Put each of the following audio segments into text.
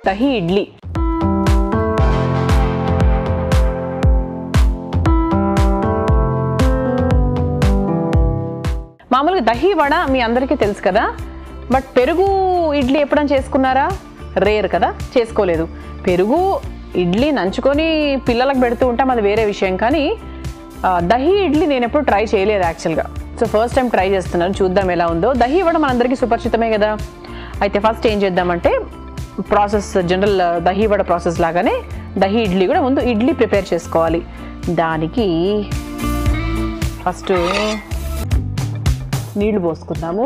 దహి ఇడ్లీ మామూలుగా దహి వడ మీ అందరికీ తెలుసు కదా బట్ పెరుగు ఇడ్లీ ఎప్పుడైనా చేసుకున్నారా రేర్ కదా చేసుకోలేదు పెరుగు ఇడ్లీ నంచుకొని పిల్లలకు పెడుతూ ఉంటాం అది వేరే విషయం కానీ ఆ, దహి ఇడ్లీ నేను ఎప్పుడు ట్రై చేయలేదు యాక్చువల్గా సో ఫస్ట్ టైం ట్రై చేస్తున్నాను చూద్దాం ఎలా ఉందో దహి వడ మనందరికీ సుపరిచితమే కదా అయితే ఫస్ట్ ఏం చేద్దామంటే process general dahi vada process లాగానే దహి ఇడ్లీ కూడా ముందు ఇడ్లీ ప్రిపేర్ చేసుకోవాలి దానికి ఫస్ట్ నీళ్లు పోసుకుందాము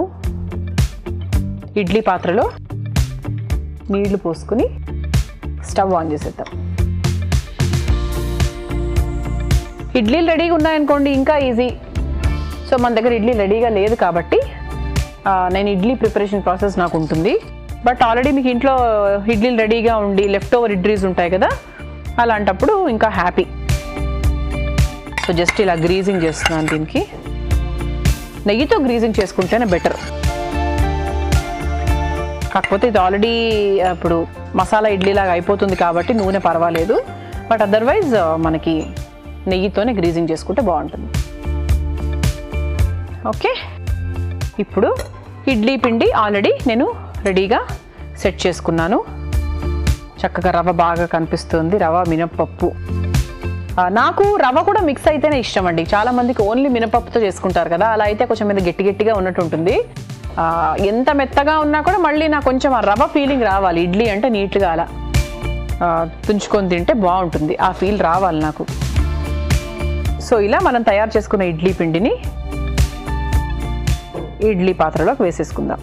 ఇడ్లీ పాత్రలో నీళ్లు పోసుకుని స్టవ్ ఆన్ చేసేద్దాం ఇడ్లీలు రెడీగా ఉన్నాయనుకోండి ఇంకా ఈజీ సో మన దగ్గర ఇడ్లీ రెడీగా లేదు కాబట్టి ఆ, నేను ఇడ్లీ ప్రిపరేషన్ ప్రాసెస్ నాకు ఉంటుంది బట్ ఆల్రెడీ మీకు ఇంట్లో ఇడ్లీలు రెడీగా ఉండి లెఫ్ట్ ఓవర్ ఇడ్లీస్ ఉంటాయి కదా అలాంటప్పుడు ఇంకా హ్యాపీ సో జస్ట్ ఇలా గ్రీజింగ్ చేస్తున్నాను దీనికి నెయ్యితో గ్రీజింగ్ చేసుకుంటేనే బెటర్ కాకపోతే ఇది ఆల్రెడీ ఇప్పుడు మసాలా ఇడ్లీ లాగా అయిపోతుంది కాబట్టి నూనె పర్వాలేదు బట్ అదర్వైజ్ మనకి నెయ్యితోనే గ్రీజింగ్ చేసుకుంటే బాగుంటుంది ఓకే ఇప్పుడు ఇడ్లీ పిండి ఆల్రెడీ నేను రెడీగా సెట్ చేసుకున్నాను చక్కగా రవ్వ బాగా కనిపిస్తుంది రవ్వ మినప్పప్పు ఆ, నాకు రవ్వ కూడా మిక్స్ అయితేనే ఇష్టం అండి చాలా మందికి ఓన్లీ మినపప్పుతో చేసుకుంటారు కదా అలా అయితే కొంచెం మీద గట్టి గట్టిగా ఉన్నట్టు ఉంటుంది ఆ, ఎంత మెత్తగా ఉన్నా కూడా మళ్ళీ నాకు కొంచెం ఆ రవ్వ ఫీలింగ్ రావాలి ఇడ్లీ అంటే నీట్గా అలా ఆ, తుంచుకొని తింటే బాగుంటుంది ఆ ఫీల్ రావాలి నాకు సో ఇలా మనం తయారు చేసుకున్న ఇడ్లీ పిండిని ఇడ్లీ పాత్రలోకి వేసేసుకుందాం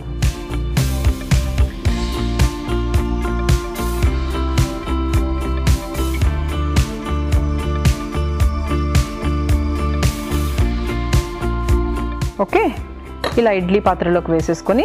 ఓకే ఇలా ఇడ్లీ పాత్రలోకి వేసేసుకొని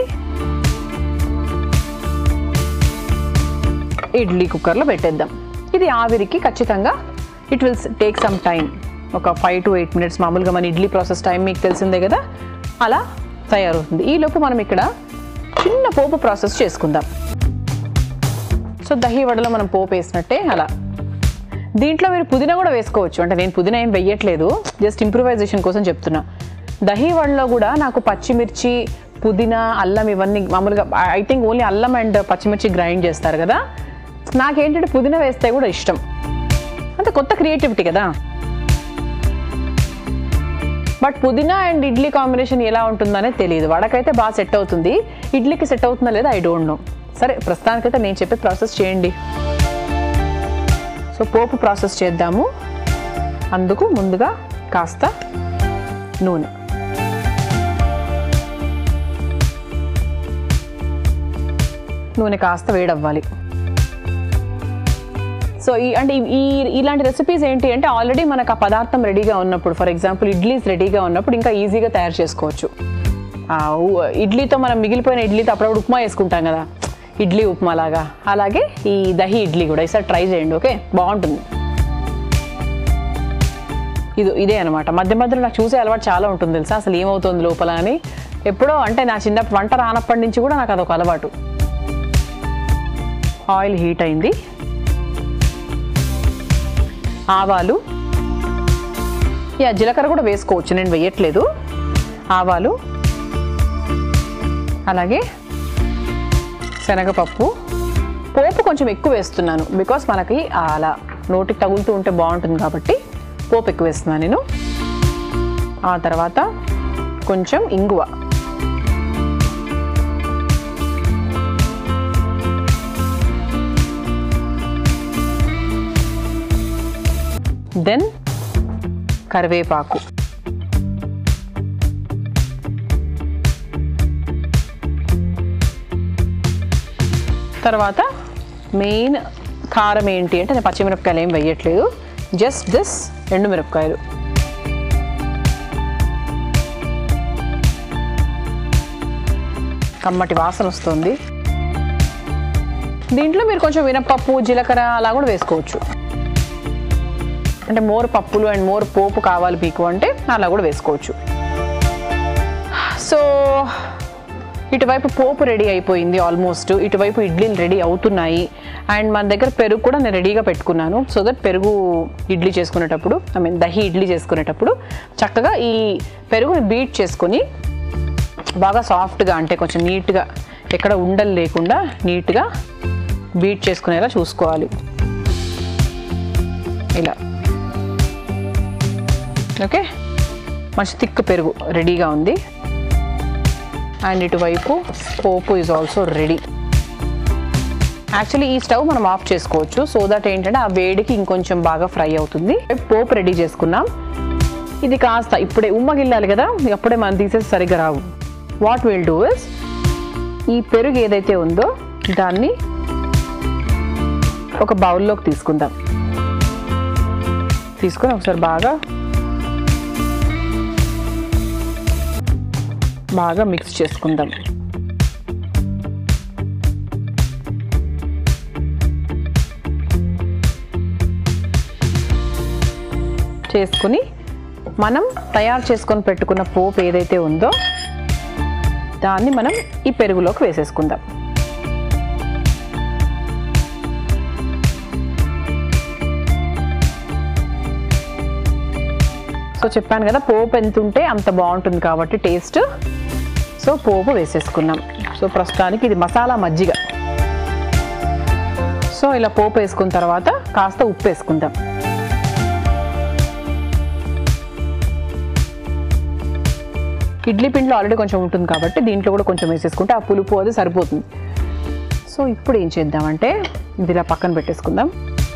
ఇడ్లీ కుక్కర్లో పెట్టేద్దాం ఇది ఆవిరికి ఖచ్చితంగా it will take some time ఒక ఫైవ్ టు ఎయిట్ మినిట్స్ మామూలుగా మన ఇడ్లీ ప్రాసెస్ టైం మీకు తెలిసిందే కదా అలా తయారవుతుంది ఈలోపు మనం ఇక్కడ చిన్న పోపు ప్రాసెస్ చేసుకుందాం సో దహి వడలో మనం పోపు వేసినట్టే అలా దీంట్లో మీరు పుదీనా కూడా వేసుకోవచ్చు అంటే నేను పుదీనా ఏం వెయ్యట్లేదు జస్ట్ ఇంప్రూవైజేషన్ కోసం చెప్తున్నా దహి వడలో కూడా నాకు పచ్చిమిర్చి పుదీనా అల్లం ఇవన్నీ మామూలుగా ఐ థింక్ ఓన్లీ అల్లం అండ్ పచ్చిమిర్చి గ్రైండ్ చేస్తారు కదా నాకేంటంటే పుదీనా వేస్తే కూడా ఇష్టం అంటే కొత్త క్రియేటివిటీ కదా బట్ పుదీనా అండ్ ఇడ్లీ కాంబినేషన్ ఎలా ఉంటుందనే తెలియదు వడకైతే బాగా సెట్ అవుతుంది ఇడ్లీకి సెట్ అవుతుందా లేదా ఐ డోంట్ నో సరే ప్రస్తుతానికైతే నేను చెప్పే ప్రాసెస్ చేయండి సో పోపు ప్రాసెస్ చేద్దాము అందుకు ముందుగా కాస్త నూనె నూనె కాస్త వేడవ్వాలి సో ఈ అంటే ఈ ఈ- ఇలాంటి రెసిపీస్ ఏంటి అంటే ఆల్రెడీ మనకు ఆ పదార్థం రెడీగా ఉన్నప్పుడు ఫర్ ఎగ్జాంపుల్ ఇడ్లీస్ రెడీగా ఉన్నప్పుడు ఇంకా ఈజీగా తయారు చేసుకోవచ్చు ఆ, ఉ- ఇడ్లీతో మనం మిగిలిపోయిన ఇడ్లీతో అప్పుడప్పుడు ఉప్మా వేసుకుంటాం కదా ఇడ్లీ ఉప్మా లాగా అలాగే ఈ దహి ఇడ్లీ కూడా ఈసారి ట్రై చేయండి ఓకే బాగుంటుంది ఇది ఇదే అనమాట మధ్య మధ్యలో నాకు చూసే అలవాటు చాలా ఉంటుంది తెలుసా అసలు ఏమవుతుంది లోపల అని ఎప్పుడో అంటే నా చిన్న వంట రానప్పటి నుంచి కూడా నాకు అదొక అలవాటు ఆయిల్ హీట్ అయింది ఆవాలు యా జీలకర్ర కూడా వేసుకోవచ్చు నేను వేయట్లేదు ఆవాలు అలాగే శనగపప్పు పోపు కొంచెం ఎక్కువ వేస్తున్నాను బికాస్ మనకి అలా నోటికి తగులుతూ ఉంటే బాగుంటుంది కాబట్టి పోపు ఎక్కువ వేస్తున్నాను నేను ఆ తర్వాత కొంచెం ఇంగువ దెన్ కరివేపాకు తర్వాత మెయిన్ కారం ఏంటి అంటే నేను పచ్చిమిరపకాయలు ఏం వేయట్లేదు జస్ట్ దిస్ ఎండుమిరపకాయలు కమ్మటి వాసన వస్తుంది దీంట్లో మీరు కొంచెం మినపప్పు జీలకర్ర అలా కూడా వేసుకోవచ్చు అంటే మోర్ పప్పులు అండ్ మోర్ పోపు కావాలి మీకు అంటే అలా కూడా వేసుకోవచ్చు సో ఇటువైపు పోపు రెడీ అయిపోయింది ఆల్మోస్ట్ ఇటువైపు ఇడ్లీలు రెడీ అవుతున్నాయి అండ్ మన దగ్గర పెరుగు కూడా నేను రెడీగా పెట్టుకున్నాను సో దట్ పెరుగు ఇడ్లీ చేసుకునేటప్పుడు ఐ మీన్ దహి ఇడ్లీ చేసుకునేటప్పుడు చక్కగా ఈ పెరుగుని బీట్ చేసుకొని బాగా సాఫ్ట్గా అంటే కొంచెం నీట్గా ఎక్కడ ఉండలు లేకుండా నీట్గా బీట్ చేసుకునేలా చూసుకోవాలి ఇలా ఓకే మంచి తిక్కు పెరుగు రెడీగా ఉంది అండ్ ఇటువైపు పోపు ఈజ్ ఆల్సో రెడీ యాక్చువల్లీ ఈ స్టవ్ మనం ఆఫ్ చేసుకోవచ్చు సో దట్ ఏంటంటే ఆ వేడికి ఇంకొంచెం బాగా ఫ్రై అవుతుంది పోపు రెడీ చేసుకున్నాం ఇది కాస్త ఇప్పుడే ఉమ్మగిల్లాలి కదా అప్పుడే మనం తీసేసి సరిగ్గా రావు వాట్ విల్ డూ ఇస్ ఈ పెరుగు ఏదైతే ఉందో దాన్ని ఒక బౌల్లోకి తీసుకుందాం తీసుకొని ఒకసారి బాగా బాగా మిక్స్ చేసుకుందాం చేసుకుని మనం తయారు చేసుకొని పెట్టుకున్న పోపు ఏదైతే ఉందో దాన్ని మనం ఈ పెరుగులోకి వేసేసుకుందాం సో చెప్పాను కదా పోపు ఎంత ఉంటే అంత బాగుంటుంది కాబట్టి టేస్ట్ సో పోపు వేసేసుకున్నాం సో ప్రస్తుతానికి ఇది మసాలా మజ్జిగ సో ఇలా పోపు వేసుకున్న తర్వాత కాస్త ఉప్పు వేసుకుందాం ఇడ్లీ పిండిలో ఆల్రెడీ కొంచెం ఉంటుంది కాబట్టి దీంట్లో కూడా కొంచెం వేసేసుకుంటే ఆ పులుపు అది సరిపోతుంది సో ఇప్పుడు ఏం చేద్దామంటే ఇది ఇలా పక్కన పెట్టేసుకుందాం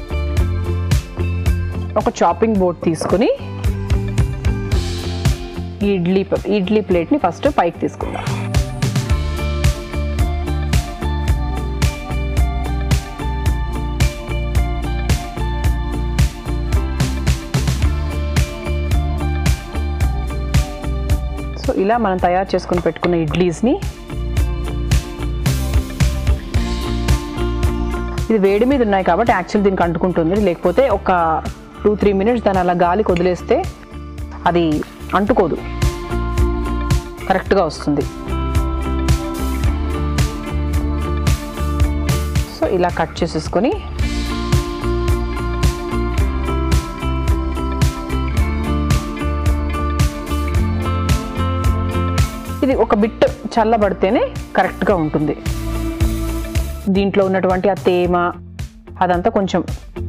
ఒక చాపింగ్ బోర్డ్ తీసుకుని ఈ ఇడ్లీ ప- ఇడ్లీ ప్లేట్ని ఫస్ట్ పైకి తీసుకుందాం సో ఇలా మనం తయారు చేసుకుని పెట్టుకున్న ఇడ్లీస్ని ఇది వేడి మీద ఉన్నాయి కాబట్టి యాక్చువల్ దీనికి అంటుకుంటుంది లేకపోతే ఒక టూ త్రీ మినిట్స్ దాన్ని అలా గాలికి వదిలేస్తే అది అంటుకోదు కరెక్ట్గా వస్తుంది సో ఇలా కట్ చేసేసుకొని ఇది ఒక బిట్ చల్లబడితేనే కరెక్ట్గా ఉంటుంది దీంట్లో ఉన్నటువంటి ఆ తేమ అదంతా కొంచెం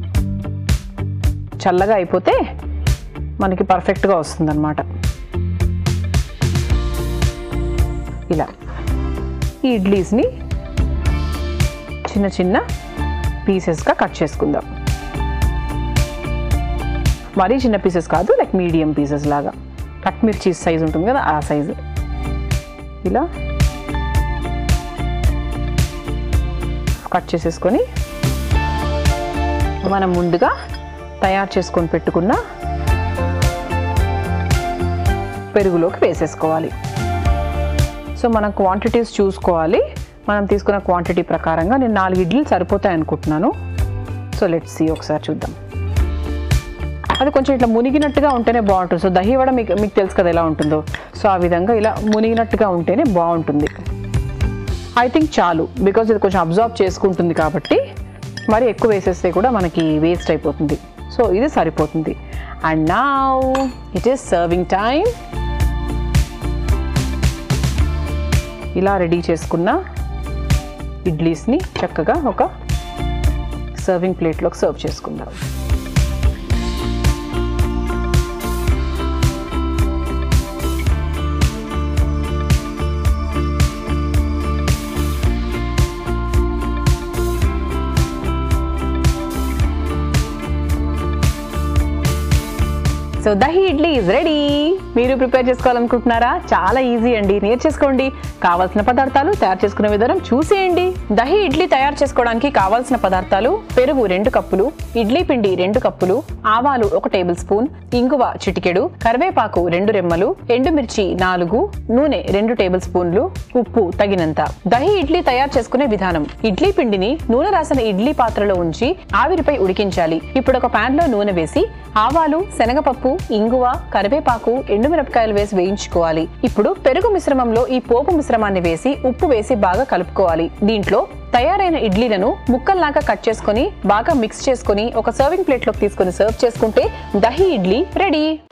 చల్లగా అయిపోతే మనకి పర్ఫెక్ట్గా వస్తుంది అనమాట ఇలా ఈ ఇడ్లీస్ని చిన్న చిన్న పీసెస్గా కట్ చేసుకుందాం మరీ చిన్న పీసెస్ కాదు లైక్ మీడియం పీసెస్ లాగా కట్ మిర్చి సైజ్ ఉంటుంది కదా ఆ సైజు ఇలా కట్ చేసేసుకొని మనం ముందుగా తయారు చేసుకొని పెట్టుకున్న పెరుగులోకి వేసేసుకోవాలి సో మనం క్వాంటిటీస్ చూసుకోవాలి మనం తీసుకున్న క్వాంటిటీ ప్రకారంగా నేను నాలుగు ఇడ్లీలు సరిపోతాయి అనుకుంటున్నాను సో లెట్స్ సి ఒకసారి చూద్దాం అది కొంచెం ఇట్లా మునిగినట్టుగా ఉంటేనే బాగుంటుంది సో దహి వడ మీకు మీకు తెలుసు కదా ఎలా ఉంటుందో సో ఆ విధంగా ఇలా మునిగినట్టుగా ఉంటేనే బాగుంటుంది ఐ థింక్ చాలు బికాజ్ ఇది కొంచెం అబ్జార్బ్ చేసుకుంటుంది కాబట్టి మరి ఎక్కువ వేసేస్తే కూడా మనకి వేస్ట్ అయిపోతుంది సో ఇది సరిపోతుంది అండ్ నా ఇట్ ఈస్ సర్వింగ్ టైం ఇలా రెడీ చేసుకున్న ఇడ్లీస్ని చక్కగా ఒక సర్వింగ్ ప్లేట్లోకి సర్వ్ చేసుకుందాం so dahi idli is ready మీరు ప్రిపేర్ చేసుకోవాలనుకుంటున్నారా చాలా ఈజీ అండి నేర్చేసుకోండి కావాల్సిన పదార్థాలు తయారు చేసుకునే విధానం చూసేయండి దహి ఇడ్లీ తయారు చేసుకోవడానికి కావాల్సిన పదార్థాలు పెరుగు రెండు కప్పులు ఇడ్లీ పిండి రెండు కప్పులు ఆవాలు ఒక టేబుల్ స్పూన్ ఇంగువ చిటికెడు కరివేపాకు రెండు రెమ్మలు ఎండుమిర్చి నాలుగు నూనె రెండు టేబుల్ స్పూన్లు ఉప్పు తగినంత దహి ఇడ్లీ తయారు చేసుకునే విధానం ఇడ్లీ పిండిని నూనె రాసిన ఇడ్లీ పాత్రలో ఉంచి ఆవిరిపై ఉడికించాలి ఇప్పుడు ఒక పాన్ లో నూనె వేసి ఆవాలు శనగపప్పు ఆకు ఇంగువ కరివేపాకు ఎండుమిరపకాయలు వేసి వేయించుకోవాలి ఇప్పుడు పెరుగు మిశ్రమంలో ఈ పోపు మిశ్రమాన్ని వేసి ఉప్పు వేసి బాగా కలుపుకోవాలి దీంట్లో తయారైన ఇడ్లీలను ముక్కల్లాగా కట్ చేసుకొని బాగా మిక్స్ చేసుకొని ఒక సర్వింగ్ ప్లేట్లోకి తీసుకొని సర్వ్ చేసుకుంటే దహి ఇడ్లీ రెడీ